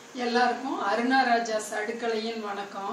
எல்லாருக்கும் அருணாராஜாஸ் அடுக்கலையின் வணக்கம்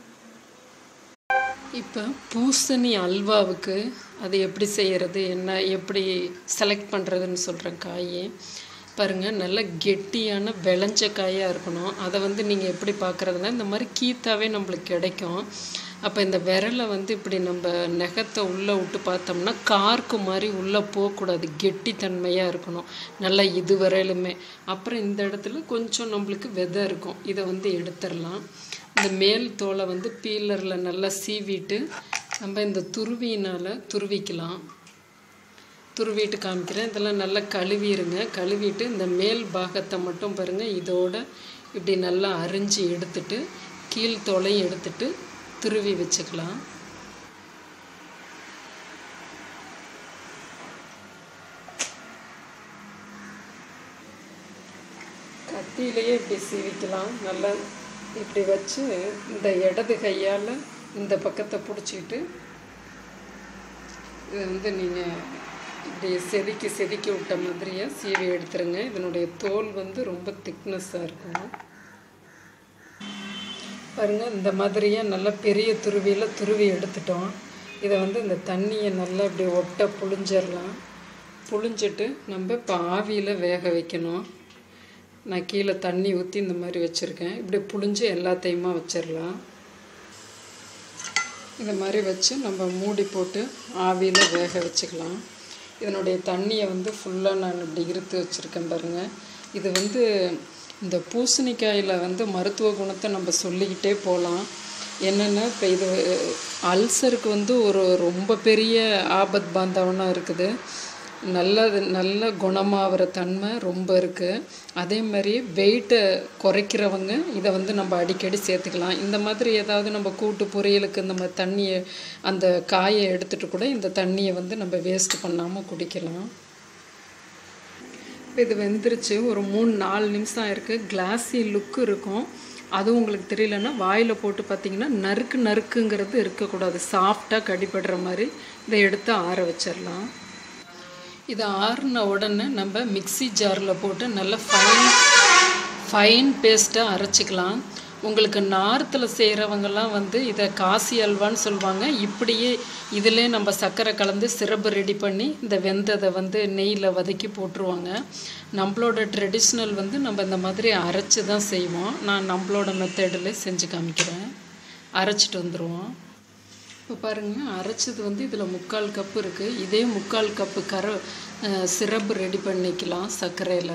இப்போ பூசணி அல்வாவுக்கு அது எப்படி செய்கிறது என்ன எப்படி செலக்ட் பண்ணுறதுன்னு சொல்கிறேன் காய் பாருங்கள் நல்ல கெட்டியான விளைஞ்ச காயாக இருக்கணும் அதை வந்து நீங்கள் எப்படி பார்க்குறதுனா இந்த மாதிரி கீத்தாவே நம்மளுக்கு கிடைக்கும் அப்போ இந்த விரலை வந்து இப்படி நம்ம நெகத்தை உள்ளே விட்டு பார்த்தோம்னா கார்க்கு மாதிரி உள்ளே போகக்கூடாது கெட்டித்தன்மையாக இருக்கணும் நல்லா இது வரையிலுமே அப்புறம் இந்த இடத்துல கொஞ்சம் நம்மளுக்கு விதை இருக்கும் இதை வந்து எடுத்துடலாம் இந்த மேல் தோலை வந்து பீலரில் நல்லா சீவிட்டு நம்ம இந்த துருவியினால் துருவிக்கலாம் துருவிட்டு காமிக்கிறேன் இதெல்லாம் நல்லா கழுவிடுங்க கழுவிட்டு இந்த மேல் பாகத்தை மட்டும் பாருங்கள் இதோட இப்படி நல்லா அரிஞ்சு எடுத்துட்டு கீழ் தோலையும் எடுத்துட்டு துருவி வச்சுக்கலாம் கத்தியிலேயே இப்படி சீவிக்கலாம் நல்லா இப்படி வச்சு இந்த இடது கையால் இந்த பக்கத்தை பிடிச்சிக்கிட்டு இது வந்து நீங்கள் இப்படி செதுக்கி செதுக்கி விட்ட மாதிரியே சீவி எடுத்துருங்க இதனுடைய தோல் வந்து ரொம்ப திக்னஸ்ஸாக இருக்கும் பாருங்கள் இந்த மாதிரியே நல்லா பெரிய துருவியில் துருவி எடுத்துட்டோம் இதை வந்து இந்த தண்ணியை நல்லா இப்படி ஒட்ட புழிஞ்சிடலாம் புழிஞ்சிட்டு நம்ம இப்போ ஆவியில் வேக வைக்கணும் நான் கீழே தண்ணி ஊற்றி இந்த மாதிரி வச்சுருக்கேன் இப்படி புழிஞ்சு எல்லாத்தையுமா வச்சிடலாம் இந்த மாதிரி வச்சு நம்ம மூடி போட்டு ஆவியில் வேக வச்சுக்கலாம் இதனுடைய தண்ணியை வந்து ஃபுல்லாக நான் இப்படி இருத்து வச்சுருக்கேன் பாருங்கள் இது வந்து இந்த பூசணிக்காயில் வந்து மருத்துவ குணத்தை நம்ம சொல்லிக்கிட்டே போகலாம் என்னென்னா இப்போ இது அல்சருக்கு வந்து ஒரு ரொம்ப பெரிய ஆபத் பாந்தவனாக இருக்குது நல்லது நல்ல குணமாகிற தன்மை ரொம்ப இருக்குது அதே மாதிரி வெயிட்டை குறைக்கிறவங்க இதை வந்து நம்ம அடிக்கடி சேர்த்துக்கலாம் இந்த மாதிரி ஏதாவது நம்ம கூட்டு பொரியலுக்கு இந்த மாதிரி தண்ணியை அந்த காயை எடுத்துகிட்டு கூட இந்த தண்ணியை வந்து நம்ம வேஸ்ட் பண்ணாமல் குடிக்கலாம் இப்போ இது வெந்துருச்சு ஒரு மூணு நாலு நிமிஷம் இருக்குது கிளாஸி லுக்கு இருக்கும் அதுவும் உங்களுக்கு தெரியலன்னா வாயில் போட்டு பார்த்தீங்கன்னா நறுக்கு நறுக்குங்கிறது இருக்கக்கூடாது சாஃப்டாக கடிப்படுற மாதிரி இதை எடுத்து ஆற வச்சிடலாம் இது ஆறின உடனே நம்ம மிக்சி ஜாரில் போட்டு நல்லா ஃபைன் ஃபைன் பேஸ்ட்டாக அரைச்சிக்கலாம் உங்களுக்கு நார்த்தில் செய்கிறவங்கெல்லாம் வந்து இதை காசி அல்வான்னு சொல்லுவாங்க இப்படியே இதிலே நம்ம சர்க்கரை கலந்து சிரப்பு ரெடி பண்ணி இந்த வெந்ததை வந்து நெய்யில் வதக்கி போட்டுருவாங்க நம்மளோட ட்ரெடிஷ்னல் வந்து நம்ம இந்த மாதிரி அரைச்சி தான் செய்வோம் நான் நம்மளோட மெத்தடில் செஞ்சு காமிக்கிறேன் அரைச்சிட்டு வந்துடுவோம் இப்போ பாருங்கள் அரைச்சது வந்து இதில் முக்கால் கப்பு இருக்குது இதே முக்கால் கப்பு கர சிரப்பு ரெடி பண்ணிக்கலாம் சர்க்கரையில்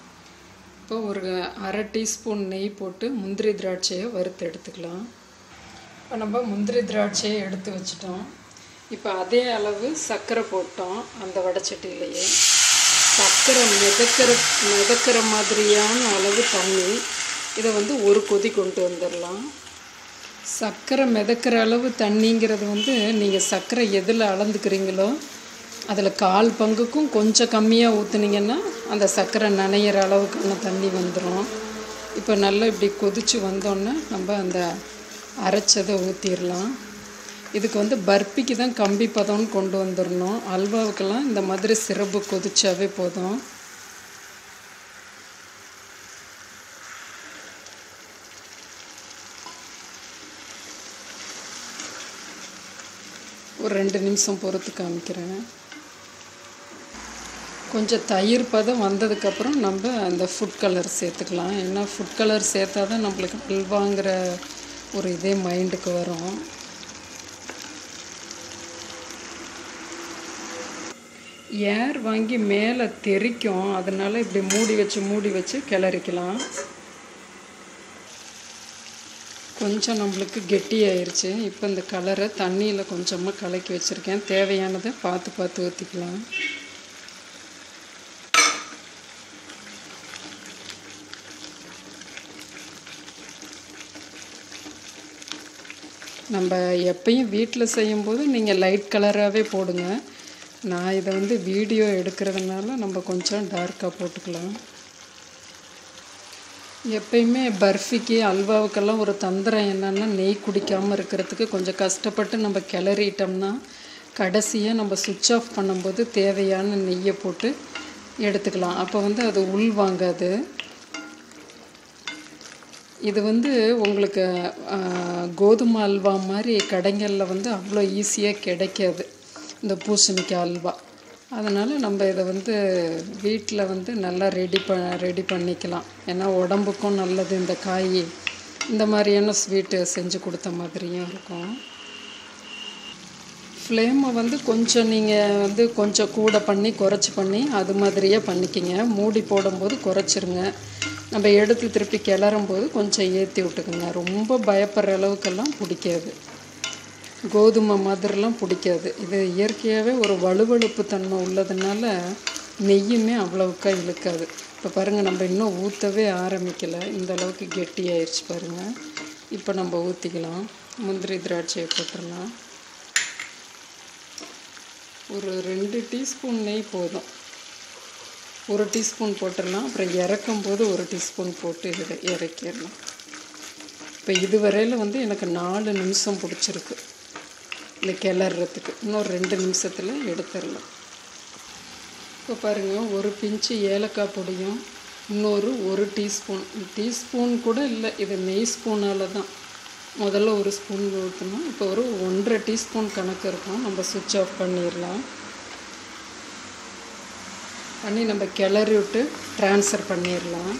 இப்போ ஒரு அரை டீஸ்பூன் நெய் போட்டு முந்திரி திராட்சையை வறுத்து எடுத்துக்கலாம் இப்போ நம்ம முந்திரி திராட்சையை எடுத்து வச்சிட்டோம் இப்போ அதே அளவு சர்க்கரை போட்டோம் அந்த வடைச்சட்டியிலையே சர்க்கரை மிதக்கிற மிதக்கிற மாதிரியான அளவு தண்ணி இதை வந்து ஒரு கொதி கொண்டு வந்துடலாம் சர்க்கரை மிதக்கிற அளவு தண்ணிங்கிறது வந்து நீங்கள் சர்க்கரை எதில் அளந்துக்கிறீங்களோ அதில் கால் பங்குக்கும் கொஞ்சம் கம்மியாக ஊற்றுனீங்கன்னா அந்த சர்க்கரை நனையிற அளவுக்கான தண்ணி வந்துடும் இப்போ நல்லா இப்படி கொதித்து வந்தோன்னே நம்ம அந்த அரைச்சதை ஊற்றிடலாம் இதுக்கு வந்து பர்பிக்கு தான் கம்பி பதம்னு கொண்டு வந்துடணும் அல்வாவுக்கெல்லாம் இந்த மாதிரி சிறப்பு கொதிச்சாவே போதும் ஒரு ரெண்டு நிமிஷம் பொறுத்து காமிக்கிறேன் கொஞ்சம் தயிர் பதம் வந்ததுக்கப்புறம் நம்ம அந்த ஃபுட் கலர் சேர்த்துக்கலாம் ஏன்னா ஃபுட் கலர் சேர்த்தா தான் நம்மளுக்கு அல்வாங்கிற ஒரு இதே மைண்டுக்கு வரும் ஏர் வாங்கி மேலே தெறிக்கும் அதனால் இப்படி மூடி வச்சு மூடி வச்சு கிளறிக்கலாம் கொஞ்சம் நம்மளுக்கு கெட்டியாயிருச்சு இப்போ இந்த கலரை தண்ணியில் கொஞ்சமாக கலக்கி வச்சுருக்கேன் தேவையானதை பார்த்து பார்த்து ஊற்றிக்கலாம் நம்ம எப்பயும் வீட்டில் செய்யும்போது நீங்கள் லைட் கலராகவே போடுங்க நான் இதை வந்து வீடியோ எடுக்கிறதுனால நம்ம கொஞ்சம் டார்க்காக போட்டுக்கலாம் எப்பயுமே பர்ஃபிக்கு அல்வாவுக்கெல்லாம் ஒரு தந்திரம் என்னென்னா நெய் குடிக்காமல் இருக்கிறதுக்கு கொஞ்சம் கஷ்டப்பட்டு நம்ம கிளறிட்டோம்னா கடைசியாக நம்ம சுவிட்ச் ஆஃப் பண்ணும்போது தேவையான நெய்யை போட்டு எடுத்துக்கலாம் அப்போ வந்து அது உள் வாங்காது இது வந்து உங்களுக்கு ஆ, கோதுமை அல்வா மாதிரி கடைங்களில் வந்து அவ்வளோ ஈஸியாக கிடைக்காது இந்த பூசணிக்காய் அல்வா அதனால் நம்ம இதை வந்து வீட்டில் வந்து நல்லா ரெடி ப ரெடி பண்ணிக்கலாம் ஏன்னா உடம்புக்கும் நல்லது இந்த காய் இந்த மாதிரியான ஸ்வீட்டு செஞ்சு கொடுத்த மாதிரியும் இருக்கும் ஃப்ளேமை வந்து கொஞ்சம் நீங்கள் வந்து கொஞ்சம் கூட பண்ணி குறைச்சி பண்ணி அது மாதிரியே பண்ணிக்கிங்க மூடி போடும்போது குறைச்சிருங்க நம்ம எடுத்து திருப்பி கிளறும் போது கொஞ்சம் ஏற்றி விட்டுக்குங்க ரொம்ப பயப்படுற அளவுக்கெல்லாம் பிடிக்காது கோதுமை மாதிரிலாம் பிடிக்காது இது இயற்கையாகவே ஒரு வலுவழுப்பு தன்மை உள்ளதுனால நெய்யுமே அவ்வளவுக்கா இழுக்காது இப்போ பாருங்கள் நம்ம இன்னும் ஊற்றவே ஆரம்பிக்கலை இந்த அளவுக்கு கெட்டியாயிருச்சு பாருங்கள் இப்போ நம்ம ஊற்றிக்கலாம் முந்திரி திராட்சையை போட்டுடலாம் ஒரு ரெண்டு டீஸ்பூன் நெய் போதும் ஒரு டீஸ்பூன் போட்டுடலாம் அப்புறம் இறக்கும் போது ஒரு டீஸ்பூன் போட்டு இதை இறக்கிடலாம் இப்போ இதுவரையில் வந்து எனக்கு நாலு நிமிஷம் பிடிச்சிருக்கு இந்த கிளறதுக்கு இன்னும் ரெண்டு நிமிஷத்தில் எடுத்துடலாம் இப்போ பாருங்கள் ஒரு பிஞ்சு ஏலக்காய் பொடியும் இன்னொரு ஒரு டீஸ்பூன் டீஸ்பூன் கூட இல்லை இது நெய் ஸ்பூனால் தான் முதல்ல ஒரு ஸ்பூன் ஊற்றணும் இப்போ ஒரு ஒன்றரை டீஸ்பூன் கணக்கு இருக்கும் நம்ம சுவிட்ச் ஆஃப் பண்ணிடலாம் பண்ணி நம்ம கிளறி விட்டு ட்ரான்ஸ்ஃபர் பண்ணிடலாம்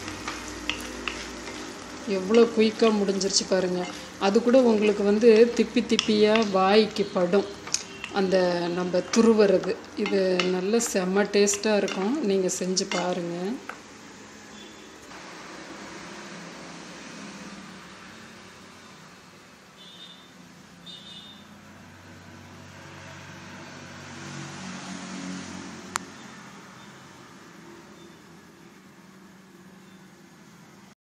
எவ்வளோ குயிக்காக முடிஞ்சிருச்சு பாருங்கள் அது கூட உங்களுக்கு வந்து திப்பி திப்பியாக வாய்க்கு படும் அந்த நம்ம துருவுறது இது நல்ல செம்ம டேஸ்ட்டாக இருக்கும் நீங்கள் செஞ்சு பாருங்கள்